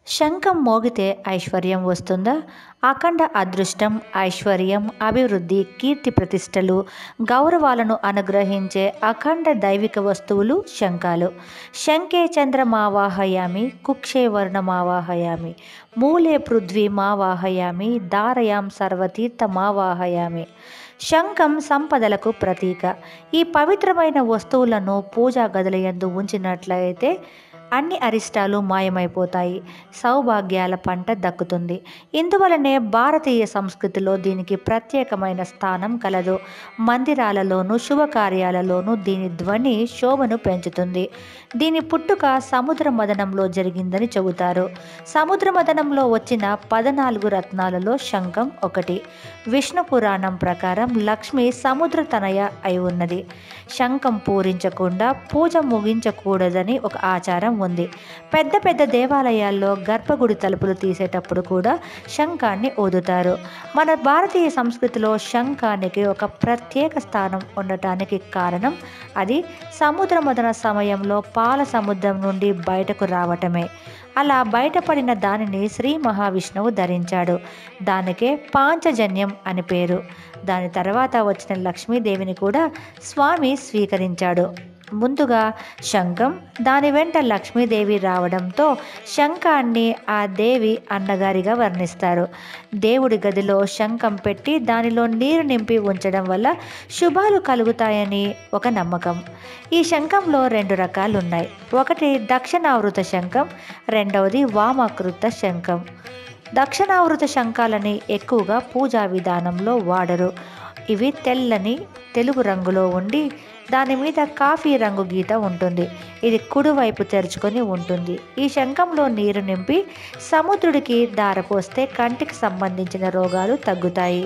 శంఖం మోగితే ఐశ్వర్యం వస్తుందా అఖండ అదృష్టం ఐశ్వర్యం అభివృద్ధి కీర్తి ప్రతిష్టలు గౌరవాలను అనుగ్రహించే అఖండ దైవిక వస్తువులు శంఖాలు శంఖే చంద్రమావాహయామి కుక్షే వర్ణమావాహయామి మూలే పృథ్వీ మావాహయామి దారయాం సర్వతీర్థమావాహయామి శంఖం సంపదలకు ప్రతీక ఈ పవిత్రమైన వస్తువులను పూజా గదుల యందు ఉంచినట్లయితే అన్ని అరిష్టాలు మాయమైపోతాయి సౌభాగ్యాల పంట దక్కుతుంది ఇందువలనే భారతీయ సంస్కృతిలో దీనికి ప్రత్యేకమైన స్థానం కలదు మందిరాలలోనూ శుభకార్యాలలోనూ దీని ధ్వని శోభను పెంచుతుంది దీని పుట్టుక సముద్ర మదనంలో జరిగిందని చెబుతారు సముద్ర మదనంలో వచ్చిన పద్నాలుగు రత్నాలలో శంఖం ఒకటి విష్ణు పురాణం ప్రకారం లక్ష్మి సముద్ర తనయ అయి ఉన్నది శంఖం పూరించకుండా పూజ ముగించకూడదని ఒక ఆచారం ఉంది పెద్ద పెద్ద దేవాలయాల్లో గర్భగుడి తలుపులు తీసేటప్పుడు కూడా శంఖాన్ని ఊదుతారు మన భారతీయ సంస్కృతిలో శంఖానికి ఒక ప్రత్యేక స్థానం ఉండటానికి కారణం అది సముద్ర మదన సమయంలో పాల సముద్రం నుండి బయటకు రావటమే అలా బయటపడిన దానిని శ్రీ మహావిష్ణువు ధరించాడు దానికే పాంచజన్యం అని పేరు దాని తర్వాత వచ్చిన లక్ష్మీదేవిని కూడా స్వామి స్వీకరించాడు ముందుగా శంఖం దాని వెంట లక్ష్మీదేవి రావడంతో శంఖాన్ని ఆ దేవి అన్నగారిగా వర్ణిస్తారు దేవుడి గదిలో శంఖం పెట్టి దానిలో నీరు నింపి ఉంచడం వల్ల శుభాలు కలుగుతాయని ఒక నమ్మకం ఈ శంఖంలో రెండు రకాలు ఉన్నాయి ఒకటి దక్షిణావృత శంఖం రెండవది వామాకృత శంఖం దక్షిణావృత శంఖాలని ఎక్కువగా పూజా విధానంలో వాడరు ఇవి తెల్లని తెలుగు రంగులో ఉండి దాని మీద కాఫీ రంగు గీత ఉంటుంది ఇది కుడివైపు తెరుచుకొని ఉంటుంది ఈ శంఖంలో నీరు నింపి సముద్రుడికి దారపోస్తే కంటికి సంబంధించిన రోగాలు తగ్గుతాయి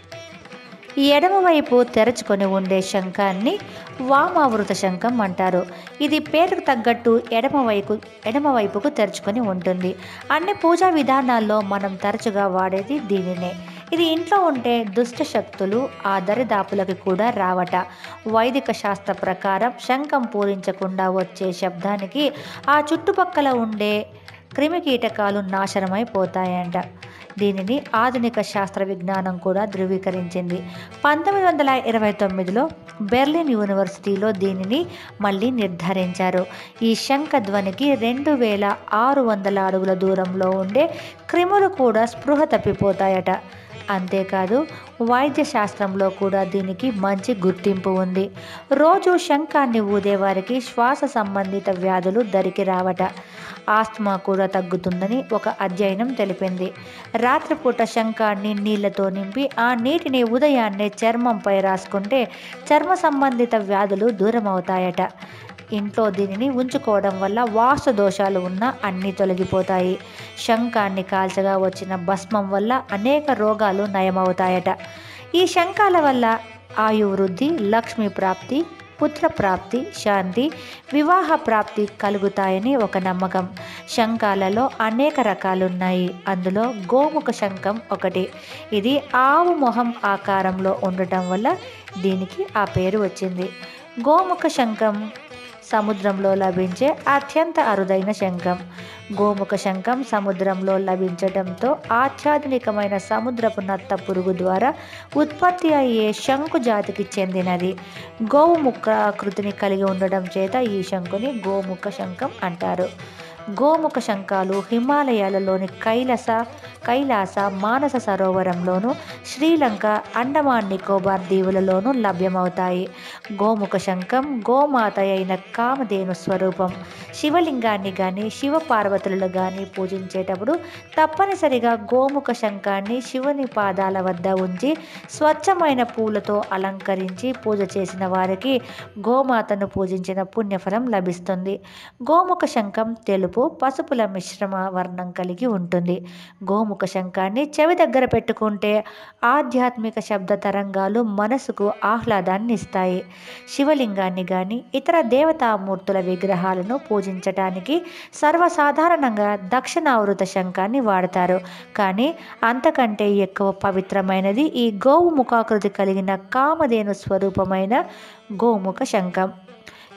ఈ ఎడమవైపు తెరుచుకొని ఉండే శంఖాన్ని వామావృత శంఖం అంటారు ఇది పేరుకు తగ్గట్టు ఎడమవైపు ఎడమవైపుకు తెరుచుకొని ఉంటుంది అన్ని పూజా విధానాల్లో మనం తరచుగా వాడేది దీనినే ఇది ఇంట్లో ఉంటే దుష్ట శక్తులు ఆ దరిదాపులకి కూడా రావట వైదిక శాస్త్ర ప్రకారం శంఖం పూరించకుండా వచ్చే శబ్దానికి ఆ చుట్టుపక్కల ఉండే క్రిమికీటకాలు నాశనమైపోతాయంట దీనిని ఆధునిక శాస్త్ర విజ్ఞానం కూడా ధృవీకరించింది పంతొమ్మిది వందల ఇరవై తొమ్మిదిలో బెర్లిన్ యూనివర్సిటీలో దీనిని మళ్ళీ నిర్ధారించారు ఈ శంఖ ధ్వనికి రెండు వేల ఆరు వందల అడుగుల దూరంలో ఉండే క్రిములు కూడా స్పృహ తప్పిపోతాయట అంతేకాదు వైద్య శాస్త్రంలో కూడా దీనికి మంచి గుర్తింపు ఉంది రోజు శంఖాన్ని ఊదేవారికి శ్వాస సంబంధిత వ్యాధులు దరికి రావట ఆస్తమా కూడా తగ్గుతుందని ఒక అధ్యయనం తెలిపింది రాత్రిపూట శంఖాన్ని నీళ్లతో నింపి ఆ నీటిని ఉదయాన్నే చర్మంపై రాసుకుంటే చర్మ సంబంధిత వ్యాధులు దూరం అవుతాయట ఇంట్లో దీనిని ఉంచుకోవడం వల్ల వాస్తు దోషాలు ఉన్న అన్నీ తొలగిపోతాయి శంఖాన్ని కాల్చగా వచ్చిన భస్మం వల్ల అనేక రోగాలు నయమవుతాయట ఈ శంఖాల వల్ల ఆయు వృద్ధి లక్ష్మీ ప్రాప్తి పుత్ర ప్రాప్తి శాంతి వివాహ ప్రాప్తి కలుగుతాయని ఒక నమ్మకం శంఖాలలో అనేక రకాలున్నాయి అందులో గోముఖ శంఖం ఒకటి ఇది ఆవు మొహం ఆకారంలో ఉండటం వల్ల దీనికి ఆ పేరు వచ్చింది గోముఖ శంఖం సముద్రంలో లభించే అత్యంత అరుదైన శంఖం గోముఖ శంఖం సముద్రంలో లభించడంతో అత్యాధునికమైన సముద్రపు నత్త పురుగు ద్వారా ఉత్పత్తి అయ్యే శంకు జాతికి చెందినది గోవు ముక్క ఆకృతిని కలిగి ఉండడం చేత ఈ శంకుని గోముఖ శంఖం అంటారు గోముఖ శంఖాలు హిమాలయాలలోని కైలాస కైలాస మానస సరోవరంలోను శ్రీలంక అండమాన్ నికోబార్ దీవులలోనూ లభ్యమవుతాయి గోముఖ శంఖం గోమాత అయిన కామధేను స్వరూపం శివలింగాన్ని కానీ శివ పార్వతులను కానీ పూజించేటప్పుడు తప్పనిసరిగా గోముఖ శంఖాన్ని శివుని పాదాల వద్ద ఉంచి స్వచ్ఛమైన పూలతో అలంకరించి పూజ చేసిన వారికి గోమాతను పూజించిన పుణ్యఫలం లభిస్తుంది గోముఖ శంఖం తెలుపు పసుపుల మిశ్రమ వర్ణం కలిగి ఉంటుంది గోముఖ శంఖాన్ని చెవి దగ్గర పెట్టుకుంటే ఆధ్యాత్మిక శబ్ద తరంగాలు మనసుకు ఆహ్లాదాన్ని ఇస్తాయి శివలింగాన్ని కానీ ఇతర దేవతామూర్తుల విగ్రహాలను పూజించటానికి సర్వసాధారణంగా దక్షిణావృత శంఖాన్ని వాడతారు కానీ అంతకంటే ఎక్కువ పవిత్రమైనది ఈ గోవు ముఖాకృతి కలిగిన కామధేను స్వరూపమైన గోముఖ శంఖం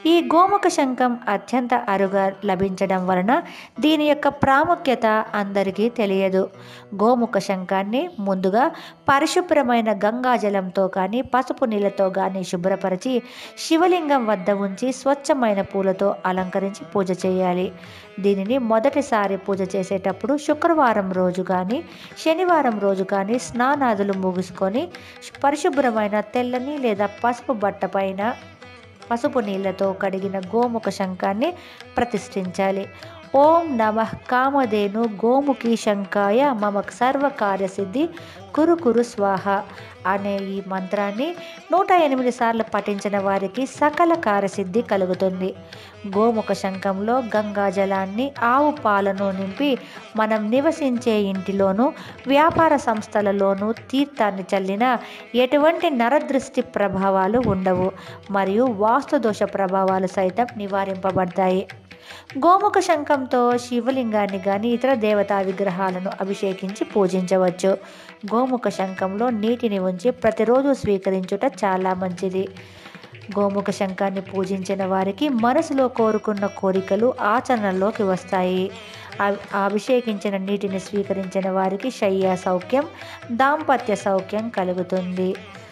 ఈ గోముఖ శంఖం అత్యంత అరుగా లభించడం వలన దీని యొక్క ప్రాముఖ్యత అందరికీ తెలియదు గోముఖ శంఖాన్ని ముందుగా పరిశుభ్రమైన గంగాజలంతో కానీ పసుపు నీళ్ళతో కానీ శుభ్రపరిచి శివలింగం వద్ద ఉంచి స్వచ్ఛమైన పూలతో అలంకరించి పూజ చేయాలి దీనిని మొదటిసారి పూజ చేసేటప్పుడు శుక్రవారం రోజు కానీ శనివారం రోజు కానీ స్నానాదులు ముగుసుకొని పరిశుభ్రమైన తెల్లని లేదా పసుపు బట్ట పైన పసుపు నీళ్ళతో కడిగిన గోముఖ శంఖాన్ని ప్రతిష్ఠించాలి ఓం నమ కామధేను గోముఖి శంకాయ మమ సర్వకార్యసిద్ధి కురు కురు స్వాహ అనే ఈ మంత్రాన్ని నూట ఎనిమిది సార్లు పఠించిన వారికి సకల కార్యసిద్ధి కలుగుతుంది గోముఖ శంఖంలో గంగా జలాన్ని ఆవు పాలను నింపి మనం నివసించే ఇంటిలోనూ వ్యాపార సంస్థలలోనూ తీర్థాన్ని చల్లిన ఎటువంటి నరదృష్టి ప్రభావాలు ఉండవు మరియు వాస్తుదోష ప్రభావాలు సైతం నివారింపబడతాయి గోముఖ శంఖంతో శివలింగాన్ని కానీ ఇతర దేవతా విగ్రహాలను అభిషేకించి పూజించవచ్చు గోముఖ శంఖంలో నీటిని ఉంచి ప్రతిరోజు స్వీకరించుట చాలా మంచిది గోముఖ శంఖాన్ని పూజించిన వారికి మనసులో కోరుకున్న కోరికలు ఆచరణలోకి వస్తాయి అ- అభిషేకించిన నీటిని స్వీకరించిన వారికి శయ్య సౌఖ్యం దాంపత్య సౌఖ్యం కలుగుతుంది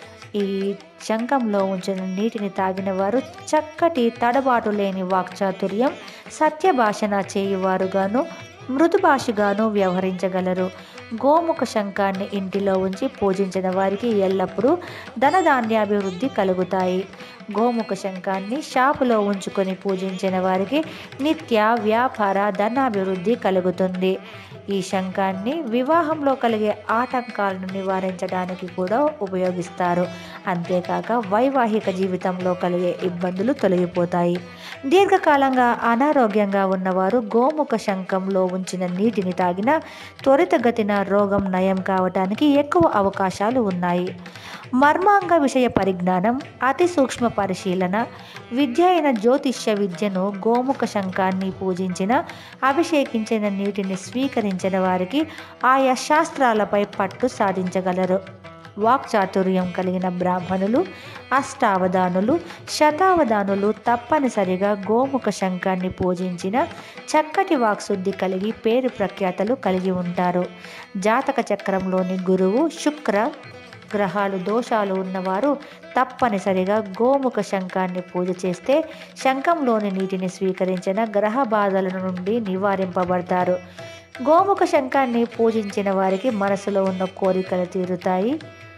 ఈ శంఖంలో ఉంచిన నీటిని తాగిన వారు చక్కటి తడబాటు లేని వాక్చాతుర్యం సత్య భాషణ చేయువారుగాను మృదు భాషగాను వ్యవహరించగలరు గోముఖ శంఖాన్ని ఇంటిలో ఉంచి పూజించిన వారికి ఎల్లప్పుడూ ధనధాన్యాభివృద్ధి కలుగుతాయి గోముఖ శంఖాన్ని షాపులో ఉంచుకొని పూజించిన వారికి నిత్య వ్యాపార ధనాభివృద్ధి కలుగుతుంది ఈ శంఖాన్ని వివాహంలో కలిగే ఆటంకాలను నివారించడానికి కూడా ఉపయోగిస్తారు అంతేకాక వైవాహిక జీవితంలో కలిగే ఇబ్బందులు తొలగిపోతాయి దీర్ఘకాలంగా అనారోగ్యంగా ఉన్నవారు గోముఖ శంఖంలో ఉంచిన నీటిని తాగిన త్వరితగతిన రోగం నయం కావటానికి ఎక్కువ అవకాశాలు ఉన్నాయి మర్మాంగ విషయ పరిజ్ఞానం అతి సూక్ష్మ పరిశీలన విద్య అయిన జ్యోతిష్య విద్యను గోముఖ శంఖాన్ని పూజించిన అభిషేకించిన నీటిని స్వీకరించిన వారికి ఆయా శాస్త్రాలపై పట్టు సాధించగలరు వాక్చాతుర్యం కలిగిన బ్రాహ్మణులు అష్టావధానులు శతావధానులు తప్పనిసరిగా గోముఖ శంఖాన్ని పూజించిన చక్కటి వాక్శుద్ధి కలిగి పేరు ప్రఖ్యాతలు కలిగి ఉంటారు జాతక చక్రంలోని గురువు శుక్ర గ్రహాలు దోషాలు ఉన్నవారు తప్పనిసరిగా గోముఖ శంఖాన్ని పూజ చేస్తే శంఖంలోని నీటిని స్వీకరించిన గ్రహ బాధల నుండి నివారింపబడతారు గోముఖ శంఖాన్ని పూజించిన వారికి మనసులో ఉన్న కోరికలు తీరుతాయి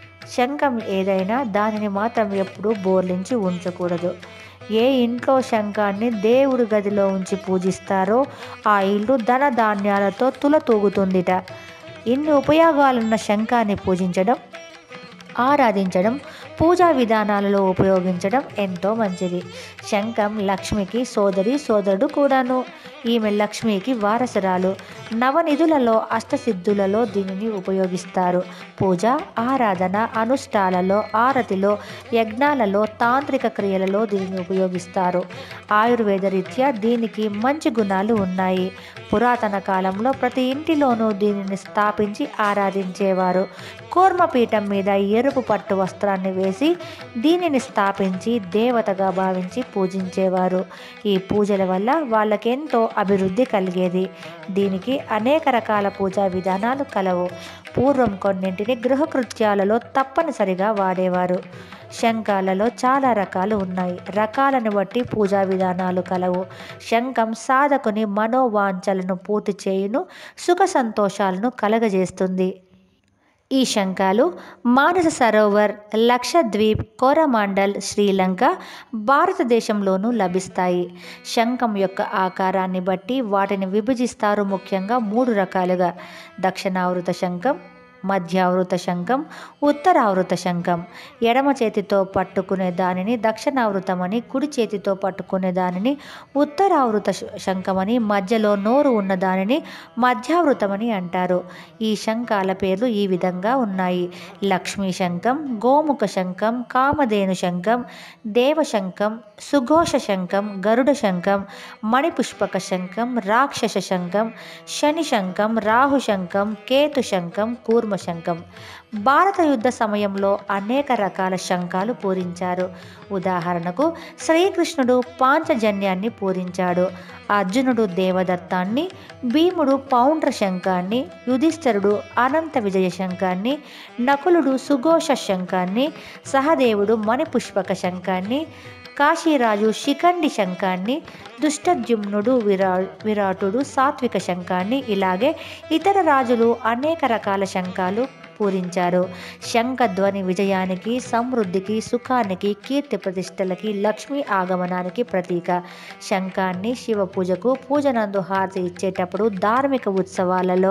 శంఖం ఏదైనా దానిని మాత్రం ఎప్పుడూ బోర్లించి ఉంచకూడదు ఏ ఇంట్లో శంఖాన్ని దేవుడి గదిలో ఉంచి పూజిస్తారో ఆ ఇల్లు ధన ధాన్యాలతో తులతూగుతుందిట ఇన్ని ఉపయోగాలున్న శంఖాన్ని పూజించడం ఆరాధించడం పూజా విధానాలలో ఉపయోగించడం ఎంతో మంచిది శంఖం లక్ష్మికి సోదరి సోదరుడు కూడాను ఈమె లక్ష్మికి వారసురాలు నవనిధులలో అష్టసిద్ధులలో దీనిని ఉపయోగిస్తారు పూజ ఆరాధన అనుష్ఠాలలో ఆరతిలో యజ్ఞాలలో తాంత్రిక క్రియలలో దీనిని ఉపయోగిస్తారు ఆయుర్వేద రీత్యా దీనికి మంచి గుణాలు ఉన్నాయి పురాతన కాలంలో ప్రతి ఇంటిలోనూ దీనిని స్థాపించి ఆరాధించేవారు కూర్మపీఠం మీద ఎరుపు పట్టు వస్త్రాన్ని వేసి దీనిని స్థాపించి దేవతగా భావించి పూజించేవారు ఈ పూజల వల్ల వాళ్ళకెంతో అభివృద్ధి కలిగేది దీనికి అనేక రకాల పూజా విధానాలు కలవు పూర్వం కొన్నింటిని గృహకృత్యాలలో తప్పనిసరిగా వాడేవారు శంఖాలలో చాలా రకాలు ఉన్నాయి రకాలను బట్టి పూజా విధానాలు కలవు శంఖం సాధకుని మనోవాంఛలను పూర్తి చేయును సుఖ సంతోషాలను కలగజేస్తుంది ఈ శంఖాలు మానస సరోవర్ లక్షద్వీప్ కోరమాండల్ శ్రీలంక భారతదేశంలోనూ లభిస్తాయి శంఖం యొక్క ఆకారాన్ని బట్టి వాటిని విభజిస్తారు ముఖ్యంగా మూడు రకాలుగా దక్షిణావృత శంఖం మధ్యావృత శంఖం ఉత్తరావృత శంఖం ఎడమ చేతితో పట్టుకునే దానిని దక్షిణావృతమని కుడి చేతితో పట్టుకునే దానిని ఉత్తరావృత శ- శంఖమని మధ్యలో నోరు ఉన్న దానిని మధ్యావృతమని అంటారు ఈ శంఖాల పేర్లు ఈ విధంగా ఉన్నాయి లక్ష్మీ శంఖం గోముఖ శంఖం కామధేను శంఖం దేవశంఖం సుఘోష శంఖం గరుడ శంఖం మణిపుష్పక శంఖం రాక్షస శంఖం శని శంఖం రాహు శంఖం కేతు శంఖం కూర్మ శంఖం భారత యుద్ధ సమయంలో అనేక రకాల శంఖాలు పూరించారు ఉదాహరణకు శ్రీకృష్ణుడు పాంచజన్యాన్ని పూరించాడు అర్జునుడు దేవదత్తాన్ని భీముడు పౌండ్ర శంఖాన్ని యుధిష్ఠరుడు అనంత విజయ శంఖాన్ని నకులుడు సుఘోష శంఖాన్ని సహదేవుడు మణిపుష్పక శంఖాన్ని కాశీరాజు శిఖండి శంఖాన్ని దుష్టద్యుమ్నుడు విరా విరాటుడు సాత్విక శంఖాన్ని ఇలాగే ఇతర రాజులు అనేక రకాల శంఖాలు పూరించారు శంఖధ్వని విజయానికి సమృద్ధికి సుఖానికి కీర్తి ప్రతిష్టలకి లక్ష్మీ ఆగమనానికి ప్రతీక శంఖాన్ని శివ పూజకు పూజనందు హారతి ఇచ్చేటప్పుడు ధార్మిక ఉత్సవాలలో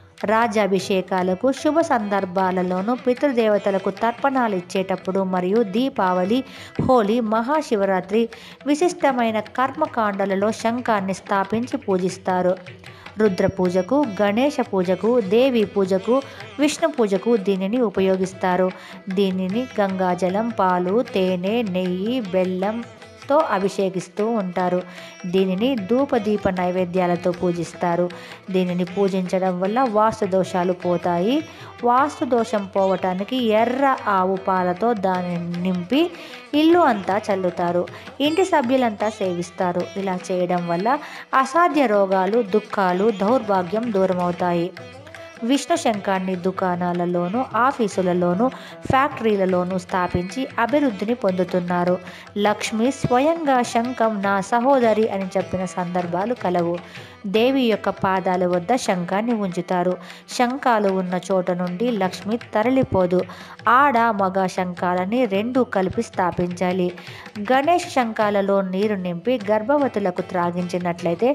రాజ్యాభిషేకాలకు శుభ సందర్భాలలోనూ పితృదేవతలకు తర్పణాలు ఇచ్చేటప్పుడు మరియు దీపావళి హోలీ మహాశివరాత్రి విశిష్టమైన కర్మకాండలలో శంఖాన్ని స్థాపించి పూజిస్తారు రుద్ర పూజకు గణేష పూజకు దేవి పూజకు విష్ణు పూజకు దీనిని ఉపయోగిస్తారు దీనిని గంగాజలం పాలు తేనె నెయ్యి బెల్లం తో అభిషేకిస్తూ ఉంటారు దీనిని ధూపదీప నైవేద్యాలతో పూజిస్తారు దీనిని పూజించడం వల్ల వాస్తు దోషాలు పోతాయి వాస్తు దోషం పోవటానికి ఎర్ర ఆవు పాలతో దానిని నింపి ఇల్లు అంతా చల్లుతారు ఇంటి సభ్యులంతా సేవిస్తారు ఇలా చేయడం వల్ల అసాధ్య రోగాలు దుఃఖాలు దౌర్భాగ్యం దూరమవుతాయి విష్ణు శంఖాన్ని దుకాణాలలోనూ ఆఫీసులలోనూ ఫ్యాక్టరీలలోనూ స్థాపించి అభివృద్ధిని పొందుతున్నారు లక్ష్మి స్వయంగా శంఖం నా సహోదరి అని చెప్పిన సందర్భాలు కలవు దేవి యొక్క పాదాల వద్ద శంఖాన్ని ఉంచుతారు శంఖాలు ఉన్న చోట నుండి లక్ష్మి తరలిపోదు ఆడ మగ శంఖాలని రెండు కలిపి స్థాపించాలి గణేష్ శంఖాలలో నీరు నింపి గర్భవతులకు త్రాగించినట్లయితే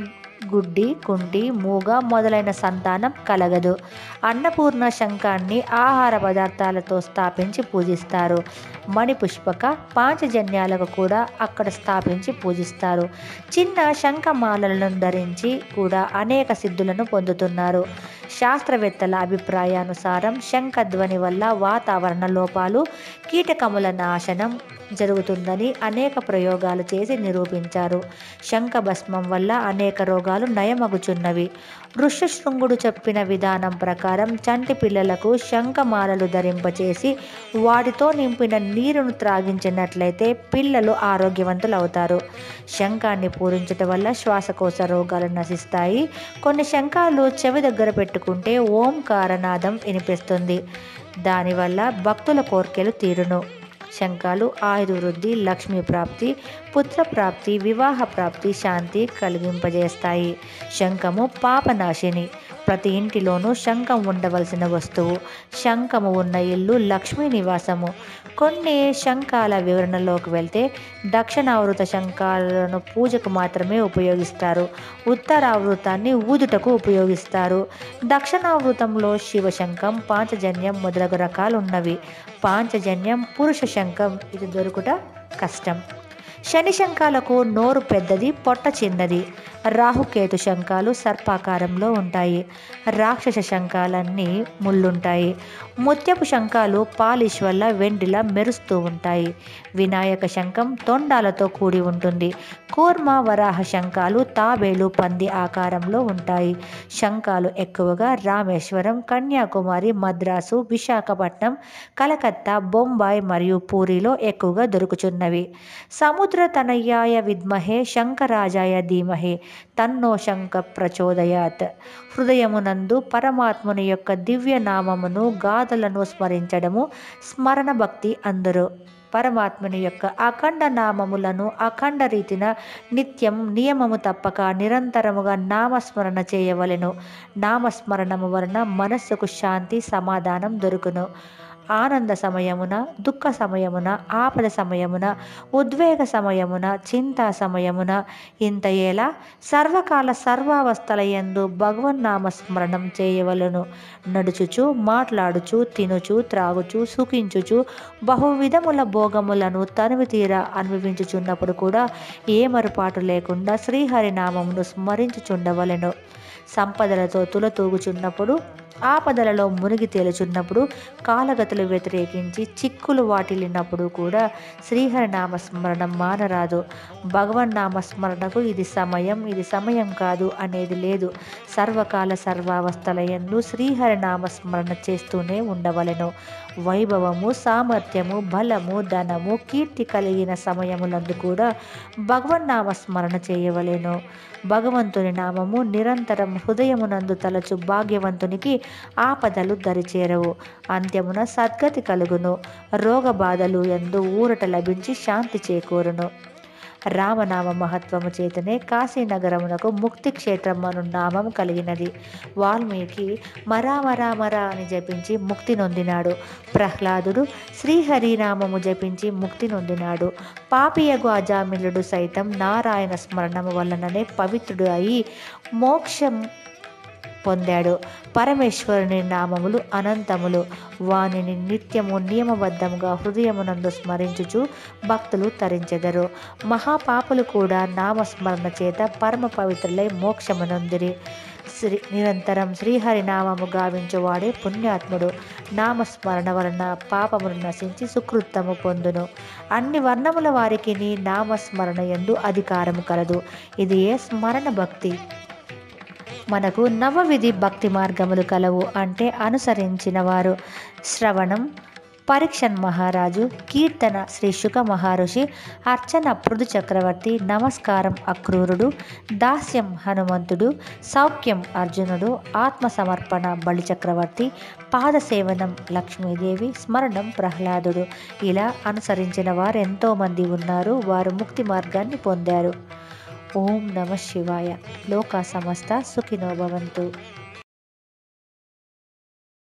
గుడ్డి కుంటి మూగ మొదలైన సంతానం కలగదు అన్నపూర్ణ శంఖాన్ని ఆహార పదార్థాలతో స్థాపించి పూజిస్తారు మణిపుష్పక పాంచజన్యాలకు కూడా అక్కడ స్థాపించి పూజిస్తారు చిన్న శంఖమాలలను ధరించి కూడా అనేక సిద్ధులను పొందుతున్నారు శాస్త్రవేత్తల అభిప్రాయానుసారం శంఖధ్వని వల్ల వాతావరణ లోపాలు కీటకముల నాశనం జరుగుతుందని అనేక ప్రయోగాలు చేసి నిరూపించారు శంఖ భస్మం వల్ల అనేక రోగాలు నయమగుచున్నవి ఋష్యశృంగుడు చెప్పిన విధానం ప్రకారం చంటి పిల్లలకు శంఖమాలలు ధరింపచేసి వాటితో నింపిన నీరును త్రాగించినట్లయితే పిల్లలు ఆరోగ్యవంతులు అవుతారు శంఖాన్ని పూరించటం వల్ల శ్వాసకోశ రోగాలు నశిస్తాయి కొన్ని శంఖాలు చెవి దగ్గర పెట్టుకుంటే ఓంకారనాదం వినిపిస్తుంది దానివల్ల భక్తుల కోర్కెలు తీరును శంఖాలు ఆయుధ వృద్ధి లక్ష్మీ ప్రాప్తి పుత్ర ప్రాప్తి వివాహ ప్రాప్తి శాంతి కలిగింపజేస్తాయి శంఖము పాపనాశిని ప్రతి ఇంటిలోనూ శంఖం ఉండవలసిన వస్తువు శంఖము ఉన్న ఇల్లు లక్ష్మీ నివాసము కొన్ని శంఖాల వివరణలోకి వెళ్తే దక్షిణావృత శంఖాలను పూజకు మాత్రమే ఉపయోగిస్తారు ఉత్తరావృతాన్ని ఊదుటకు ఉపయోగిస్తారు దక్షిణావృతంలో శివశంఖం పాంచజన్యం మొదలగు రకాలు ఉన్నవి పాంచజన్యం పురుష శంఖం ఇది దొరుకుట కష్టం శని శంఖాలకు నోరు పెద్దది పొట్ట చిన్నది రాహుకేతు శంఖాలు సర్పాకారంలో ఉంటాయి రాక్షస శంఖాలన్నీ ముళ్ళుంటాయి ముత్యపు శంఖాలు పాలిష్ వల్ల వెండిలా మెరుస్తూ ఉంటాయి వినాయక శంఖం తొండాలతో కూడి ఉంటుంది కూర్మ వరాహ శంఖాలు తాబేలు పంది ఆకారంలో ఉంటాయి శంఖాలు ఎక్కువగా రామేశ్వరం కన్యాకుమారి మద్రాసు విశాఖపట్నం కలకత్తా బొంబాయి మరియు పూరిలో ఎక్కువగా దొరుకుచున్నవి సముద్ర తనయ్యాయ విద్మహే శంకరాజాయ ధీమహే తన్నో శంక ప్రచోదయాత్ హృదయమునందు పరమాత్ముని యొక్క దివ్య నామమును గాథలను స్మరించడము స్మరణ భక్తి అందరూ పరమాత్మని యొక్క అఖండ నామములను అఖండ రీతిన నిత్యం నియమము తప్పక నిరంతరముగా నామస్మరణ చేయవలెను నామస్మరణము వలన మనస్సుకు శాంతి సమాధానం దొరుకును ఆనంద సమయమున దుఃఖ సమయమున ఆపద సమయమున ఉద్వేగ సమయమున చింతా సమయమున ఇంత ఏలా సర్వకాల సర్వావస్థల యందు భగవన్నామ స్మరణం చేయవలను నడుచుచు మాట్లాడుచు తినుచు త్రాగుచు సుఖించుచు బహువిధముల భోగములను తనివి తీరా అనుభవించుచున్నప్పుడు కూడా ఏ మరుపాటు లేకుండా శ్రీహరి నామమును స్మరించుచుండవలెను సంపదలతో తులతూగుచున్నప్పుడు ఆపదలలో మునిగి తేలుచున్నప్పుడు కాలగతులు వ్యతిరేకించి చిక్కులు వాటిల్లినప్పుడు కూడా శ్రీహరి నామస్మరణం మానరాదు భగవన్ నామస్మరణకు ఇది సమయం ఇది సమయం కాదు అనేది లేదు సర్వకాల సర్వావస్థలయందు శ్రీహరి నామస్మరణ చేస్తూనే ఉండవలెను వైభవము సామర్థ్యము బలము ధనము కీర్తి కలిగిన సమయములందు కూడా భగవన్ నామస్మరణ చేయవలెను భగవంతుని నామము నిరంతరం హృదయమునందు తలచు భాగ్యవంతునికి ఆపదలు దరిచేరవు అంత్యమున సద్గతి కలుగును రోగ బాధలు ఎందు ఊరట లభించి శాంతి చేకూరును రామనామ మహత్వము చేతనే కాశీనగరమునకు ముక్తి క్షేత్రం అను నామం కలిగినది వాల్మీకి మరామ రామరా అని జపించి ముక్తి నొందినాడు ప్రహ్లాదుడు శ్రీహరినామము జపించి ముక్తి నొందినాడు పాపియగు అజామిలుడు సైతం నారాయణ స్మరణము వలననే పవిత్రుడు అయి మోక్షం పొందాడు పరమేశ్వరుని నామములు అనంతములు వానిని నిత్యము నియమబద్ధముగా హృదయమునందు స్మరించుచు భక్తులు తరించెదరు మహాపాపులు కూడా నామస్మరణ చేత పరమ పవిత్రులై మోక్షమునందిరి శ్రీ నిరంతరం శ్రీహరి నామము గావించువాడే పుణ్యాత్ముడు నామస్మరణ వలన పాపమును నశించి సుకృత్తము పొందును అన్ని వర్ణముల వారికి నీ నామస్మరణ ఎందు అధికారము కలదు ఇది ఏ స్మరణ భక్తి మనకు నవవిధి భక్తి మార్గములు కలవు అంటే అనుసరించిన వారు శ్రవణం పరీక్షన్ మహారాజు కీర్తన శ్రీ శుక మహర్షి అర్చన పృథు చక్రవర్తి నమస్కారం అక్రూరుడు దాస్యం హనుమంతుడు సౌఖ్యం అర్జునుడు ఆత్మసమర్పణ బలి చక్రవర్తి పాదసేవనం లక్ష్మీదేవి స్మరణం ప్రహ్లాదుడు ఇలా అనుసరించిన వారు ఎంతోమంది ఉన్నారు వారు ముక్తి మార్గాన్ని పొందారు ఓం నమ శివాయ లోక సమస్త సుఖినో భవంతు